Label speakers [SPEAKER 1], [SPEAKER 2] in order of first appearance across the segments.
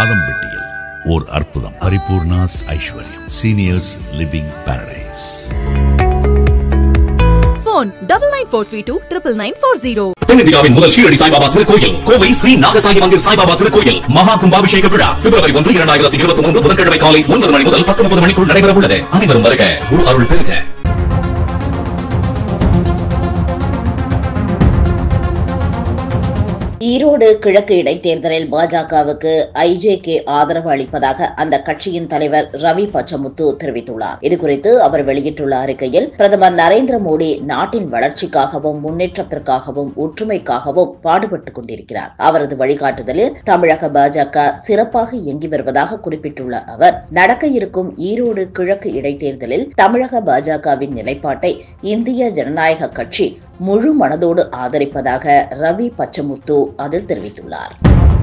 [SPEAKER 1] ஆதம்பட்டியில் ஓர் அற்புதம் Paripoorna's Aishwaryam seniors living paradise
[SPEAKER 2] phone double nine four three two triple nine four zero.
[SPEAKER 3] தென்னிந்தியாவின் முதல் ஷீரடி சாய்பாபா திருக்கோயில் கோவை ஸ்ரீ நாகசாயி மந்திர் சாய்பாபா திருக்கோயில் மகா கும்பாபிஷேக விழா பிப்ரவரி ஒன்று இரண்டாயிரத்தி இருபத்தி மூன்று புதன்கிழமை காலை ஒன்பது மணி முதல் பத்து முப்பது மணிக்குள் நடைபெற உள்ளது அனைவரும் வருக குரு அருள் பெறுக
[SPEAKER 4] ஈரோடு கிழக்கு இடைத்தேர்தலில் பாஜகவுக்கு ஐஜேகே ஆதரவு அளிப்பதாக அந்த கட்சியின் தலைவர் ரவி பச்சமுத்து தெரிவித்துள்ளார் இதுகுறித்து அவர் வெளியிட்டுள்ள அறிக்கையில் பிரதமர் நரேந்திர மோடி நாட்டின் வளர்ச்சிக்காகவும் முன்னேற்றத்திற்காகவும் ஒற்றுமைக்காகவும் பாடுபட்டுக் கொண்டிருக்கிறார் அவரது வழிகாட்டுதலில் தமிழக பாஜக சிறப்பாக இயங்கி வருவதாக குறிப்பிட்டுள்ள அவர் நடக்க இருக்கும் ஈரோடு கிழக்கு இடைத்தேர்தலில் தமிழக பாஜகவின் நிலைப்பாட்டை இந்திய ஜனநாயக கட்சி முழு மனதோடு ஆதரிப்பதாக ரவி பச்சமுத்து அதில் தெரிவித்துள்ளார்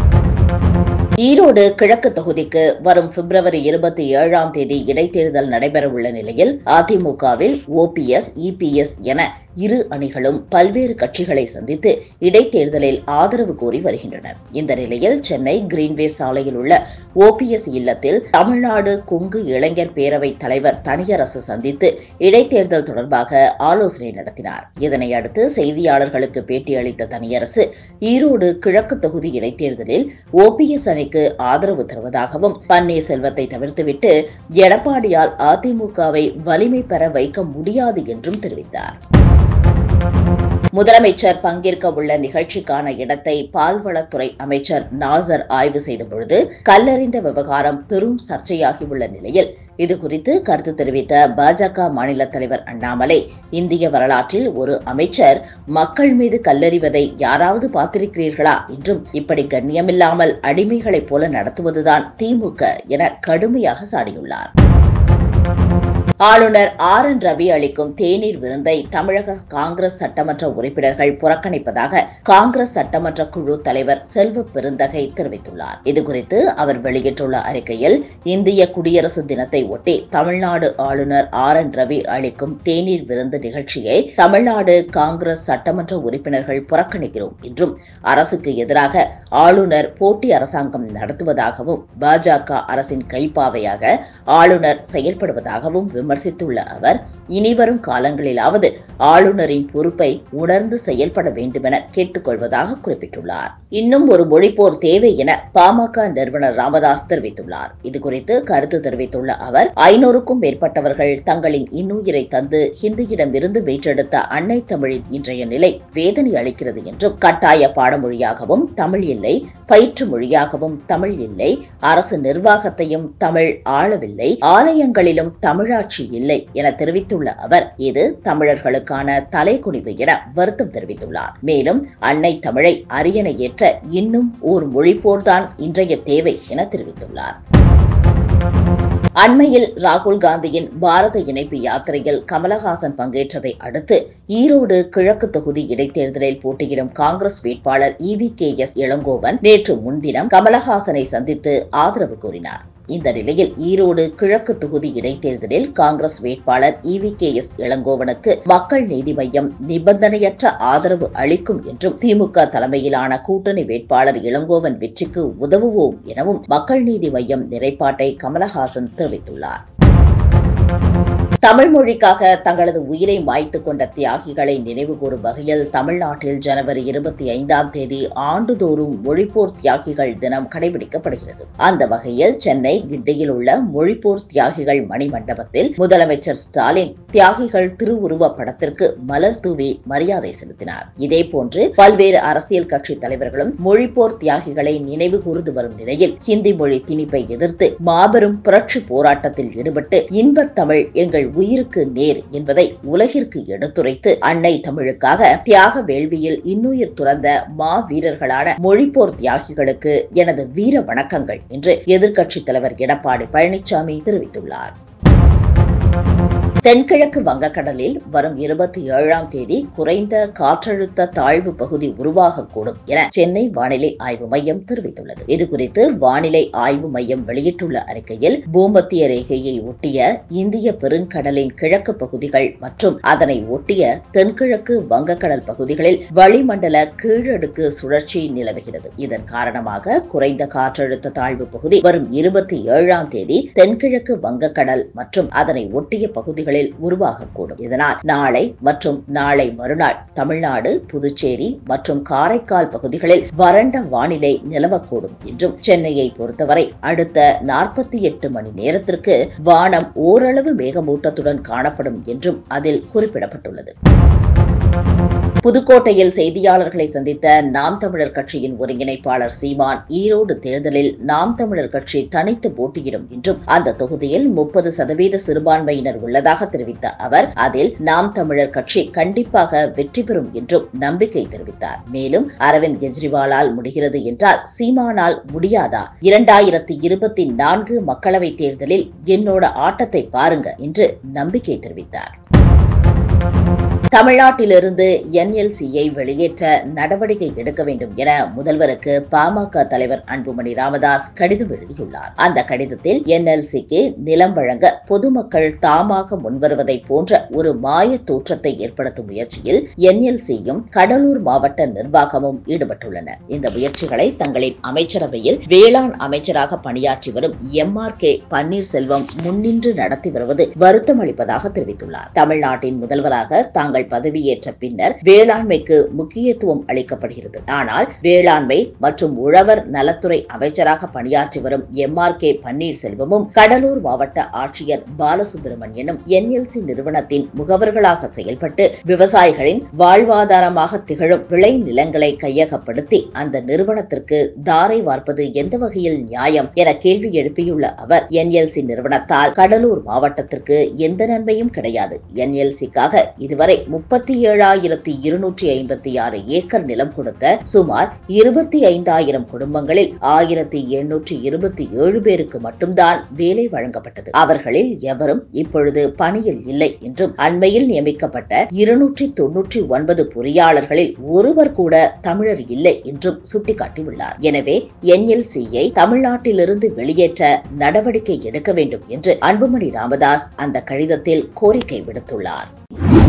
[SPEAKER 4] ஈரோடு கிழக்கு தொகுதிக்கு வரும் பிப்ரவரி இருபத்தி ஏழாம் தேதி இடைத்தேர்தல் நடைபெறவுள்ள நிலையில் அதிமுகவில் ஓபிஎஸ் இபிஎஸ் என இரு அணிகளும் பல்வேறு கட்சிகளை சந்தித்து இடைத்தேர்தலில் ஆதரவு கோரி வருகின்றனர் இந்த நிலையில் சென்னை கிரீன்வே சாலையில் உள்ள ஓபிஎஸ் இல்லத்தில் தமிழ்நாடு கொங்கு இளைஞர் பேரவை தலைவர் தனியரசு சந்தித்து இடைத்தேர்தல் தொடர்பாக ஆலோசனை நடத்தினார் இதனை அடுத்து செய்தியாளர்களுக்கு பேட்டியளித்த தனியரசு ஈரோடு கிழக்கு தொகுதி இடைத்தேர்தலில் ஓபிஎஸ் அணிக்கு ஆதரவு தருவதாகவும் பன்னீர்செல்வத்தை தவிர்த்துவிட்டு எடப்பாடியால் அதிமுகவை வலிமை பெற வைக்க முடியாது என்றும் தெரிவித்தார் முதலமைச்சர் பங்கேற்க உள்ள நிகழ்ச்சிக்கான இடத்தை பால்வளத்துறை அமைச்சர் நாசர் ஆய்வு செய்த பொழுது கல்லறிந்த விவகாரம் பெரும் சர்ச்சையாகியுள்ள நிலையில் இதுகுறித்து கருத்து தெரிவித்த பாஜக மாநில தலைவர் அண்ணாமலை இந்திய வரலாற்றில் ஒரு அமைச்சர் மக்கள் மீது கல்லறிவதை யாராவது பார்த்திருக்கிறீர்களா என்றும் இப்படி கண்ணியமில்லாமல் அடிமைகளைப் போல நடத்துவதுதான் திமுக என கடுமையாக சாடியுள்ளார் ஆளுநர் ஆர் என் ரவி அளிக்கும் தேநீர் விருந்தை தமிழக காங்கிரஸ் சட்டமன்ற உறுப்பினர்கள் புறக்கணிப்பதாக காங்கிரஸ் சட்டமன்ற குழு தலைவர் செல்வ பெருந்தகை தெரிவித்துள்ளார் இதுகுறித்து அவர் வெளியிட்டுள்ள அறிக்கையில் இந்திய குடியரசு தினத்தை ஒட்டி தமிழ்நாடு ஆளுநர் ஆர் என் ரவி அளிக்கும் தேநீர் விருந்து நிகழ்ச்சியை தமிழ்நாடு காங்கிரஸ் சட்டமன்ற உறுப்பினர்கள் புறக்கணிக்கிறோம் என்றும் அரசுக்கு எதிராக ஆளுநர் போட்டி அரசாங்கம் நடத்துவதாகவும் பாஜக அரசின் கைப்பாவையாக ஆளுநர் செயல்படுவதாகவும் விமர்சித்துள்ள அவர் இனிவரும் காலங்களிலாவது ஆளுநரின் பொறுப்பை உணர்ந்து செயல்பட வேண்டுமென கேட்டுக்கொள்வதாக குறிப்பிட்டுள்ளார் இன்னும் ஒரு மொழிப்போர் தேவை என பாமக நிறுவனர் ராமதாஸ் தெரிவித்துள்ளார் இதுகுறித்து கருத்து தெரிவித்துள்ள அவர் ஐநூறுக்கும் மேற்பட்டவர்கள் தங்களின் இன்னுயிரை தந்து ஹிந்தியிடமிருந்து மீட்டெடுத்த அன்னை தமிழின் இன்றைய நிலை வேதனை அளிக்கிறது என்றும் கட்டாய பாடமொழியாகவும் தமிழ் இல்லை பயிற்று மொழியாகவும் தமிழ் இல்லை அரசு நிர்வாகத்தையும் தமிழ் ஆளவில்லை ஆலயங்களிலும் தமிழாட்சி இல்லை என தெரிவித்துள்ள அவர் இது தமிழர்களுக்கான தலைக்குனிவு என வருத்தம் தெரிவித்துள்ளார் மேலும் அன்னை தமிழை அரியணை ஏற்ற இன்னும் ஒரு மொழிப்போர்தான் இன்றைய தேவை என தெரிவித்துள்ளார் அண்மையில் ராகுல் காந்தியின் பாரத இணைப்பு யாத்திரையில் கமலஹாசன் பங்கேற்றதை அடுத்து ஈரோடு கிழக்கு தொகுதி இடைத்தேர்தலில் போட்டியிடும் காங்கிரஸ் வேட்பாளர் இவி கே எஸ் இளங்கோவன் நேற்று முன்தினம் கமலஹாசனை சந்தித்து ஆதரவு கூறினார் இந்த நிலையில் ஈரோடு கிழக்கு தொகுதி இடைத்தேர்தலில் காங்கிரஸ் வேட்பாளர் இவி கே எஸ் இளங்கோவனுக்கு மக்கள் நீதி மய்யம் நிபந்தனையற்ற ஆதரவு அளிக்கும் என்றும் திமுக தலைமையிலான கூட்டணி வேட்பாளர் இளங்கோவன் வெற்றிக்கு உதவுவோம் எனவும் மக்கள் நீதி மய்யம் நிலைப்பாட்டை கமலஹாசன் தெரிவித்துள்ளார் தமிழ் மொழிக்காக தங்களது உயிரை மாய்த்துக் கொண்ட தியாகிகளை நினைவுகூரும் வகையில் தமிழ்நாட்டில் ஜனவரி இருபத்தி ஐந்தாம் தேதி ஆண்டுதோறும் மொழிப்போர் தியாகிகள் தினம் கடைபிடிக்கப்படுகிறது அந்த வகையில் சென்னை கிண்டியில் உள்ள மொழிப்போர் தியாகிகள் மணிமண்டபத்தில் முதலமைச்சர் ஸ்டாலின் தியாகிகள் திருவுருவ படத்திற்கு மலர் தூவி மரியாதை செலுத்தினார் இதேபோன்று பல்வேறு அரசியல் கட்சி தலைவர்களும் மொழிப்போர் தியாகிகளை நினைவு கூர்ந்து வரும் நிலையில் ஹிந்தி மொழி திணிப்பை எதிர்த்து மாபெரும் புரட்சி போராட்டத்தில் ஈடுபட்டு இன்பத் தமிழ் எங்கள் உயிருக்கு நேர் என்பதை உலகிற்கு எடுத்துரைத்து அன்னை தமிழுக்காக தியாக வேள்வியில் இன்னுயிர் துறந்த மா வீரர்களான மொழிப்போர் தியாகிகளுக்கு எனது வீர வணக்கங்கள் என்று எதிர்க்கட்சித் தலைவர் எடப்பாடி பழனிசாமி தெரிவித்துள்ளார் தென்கிழக்கு வங்கக்கடலில் வரும் இருபத்தி ஏழாம் தேதி குறைந்த காற்றழுத்த தாழ்வு பகுதி உருவாகக்கூடும் என சென்னை வானிலை ஆய்வு மையம் தெரிவித்துள்ளது இதுகுறித்து வானிலை ஆய்வு மையம் வெளியிட்டுள்ள அறிக்கையில் பூமத்திய ரேகையை ஒட்டிய இந்திய பெருங்கடலின் கிழக்கு பகுதிகள் மற்றும் அதனை ஒட்டிய தென்கிழக்கு வங்கக்கடல் பகுதிகளில் வளிமண்டல கீழடுக்கு சுழற்சி நிலவுகிறது இதன் காரணமாக குறைந்த காற்றழுத்த தாழ்வு பகுதி வரும் இருபத்தி ஏழாம் தேதி தென்கிழக்கு வங்கக்கடல் மற்றும் அதனை ஒட்டிய பகுதிகளில் உருவாகக்கூடும் இதனால் நாளை மற்றும் நாளை மறுநாள் தமிழ்நாடு புதுச்சேரி மற்றும் காரைக்கால் பகுதிகளில் வறண்ட வானிலை நிலவக்கூடும் என்றும் சென்னையை பொறுத்தவரை அடுத்த நாற்பத்தி எட்டு மணி நேரத்திற்கு வானம் ஓரளவு மேகமூட்டத்துடன் காணப்படும் என்றும் அதில் குறிப்பிடப்பட்டுள்ளது புதுக்கோட்டையில் செய்தியாளர்களை சந்தித்த நாம் தமிழர் கட்சியின் ஒருங்கிணைப்பாளர் சீமான் ஈரோடு தேர்தலில் நாம் தமிழர் கட்சி தனித்து போட்டியிடும் என்றும் அந்த தொகுதியில் முப்பது சதவீத சிறுபான்மையினர் உள்ளதாக தெரிவித்த அவர் அதில் நாம் தமிழர் கட்சி கண்டிப்பாக வெற்றி பெறும் என்றும் நம்பிக்கை தெரிவித்தார் மேலும் அரவிந்த் கெஜ்ரிவாலால் முடிகிறது என்றால் சீமானால் முடியாதா இரண்டாயிரத்தி இருபத்தி நான்கு மக்களவைத் தேர்தலில் என்னோட ஆட்டத்தை பாருங்க என்று நம்பிக்கை தெரிவித்தார் தமிழ்நாட்டிலிருந்து என்எல்சியை வெளியேற்ற நடவடிக்கை எடுக்க வேண்டும் என முதல்வருக்கு பாமக தலைவர் அன்புமணி ராமதாஸ் கடிதம் எழுதியுள்ளார் அந்த கடிதத்தில் என்எல்சிக்கு நிலம் வழங்க பொதுமக்கள் தாமாக முன்வருவதை போன்ற ஒரு மாய தோற்றத்தை ஏற்படுத்தும் முயற்சியில் என்எல்சியும் கடலூர் மாவட்ட நிர்வாகமும் ஈடுபட்டுள்ளன இந்த முயற்சிகளை தங்களின் அமைச்சரவையில் வேளாண் அமைச்சராக பணியாற்றி வரும் எம் ஆர் கே பன்னீர்செல்வம் முன்னின்று நடத்தி வருவது வருத்தம் அளிப்பதாக தெரிவித்துள்ளார் தமிழ்நாட்டின் முதல்வராக தாங்கள் பதவியேற்ற பின்னர் வேளாண்மைக்கு முக்கியத்துவம் அளிக்கப்படுகிறது ஆனால் வேளாண்மை மற்றும் உழவர் நலத்துறை அமைச்சராக பணியாற்றி வரும் எம் ஆர் கே பன்னீர்செல்வமும் கடலூர் மாவட்ட ஆட்சியர் பாலசுப்பிரமணியனும் என்எல்சி நிறுவனத்தின் முகவர்களாக செயல்பட்டு விவசாயிகளின் வாழ்வாதாரமாக திகழும் விளை நிலங்களை கையகப்படுத்தி அந்த நிறுவனத்திற்கு தாரை வார்ப்பது எந்த வகையில் நியாயம் என கேள்வி எழுப்பியுள்ள அவர் என்எல்சி நிறுவனத்தால் கடலூர் மாவட்டத்திற்கு எந்த நன்மையும் கிடையாது என்எல்சிக்காக இதுவரை முப்பத்தி ஏழாயிரத்தி இருநூற்றி ஐம்பத்தி ஆறு ஏக்கர் நிலம் கொடுத்த சுமார் இருபத்தி ஐந்தாயிரம் குடும்பங்களில் ஆயிரத்தி எண்ணூற்றி இருபத்தி ஏழு பேருக்கு மட்டும்தான் வேலை வழங்கப்பட்டது அவர்களில் எவரும் இப்பொழுது பணியில் இல்லை என்றும் அண்மையில் நியமிக்கப்பட்ட இருநூற்றி தொன்னூற்றி ஒன்பது பொறியாளர்களில் ஒருவர் கூட தமிழர் இல்லை என்றும் சுட்டிக்காட்டியுள்ளார் எனவே என்எல்சியை தமிழ்நாட்டிலிருந்து வெளியேற்ற நடவடிக்கை எடுக்க வேண்டும் என்று அன்புமணி ராமதாஸ் அந்த கடிதத்தில் கோரிக்கை விடுத்துள்ளார்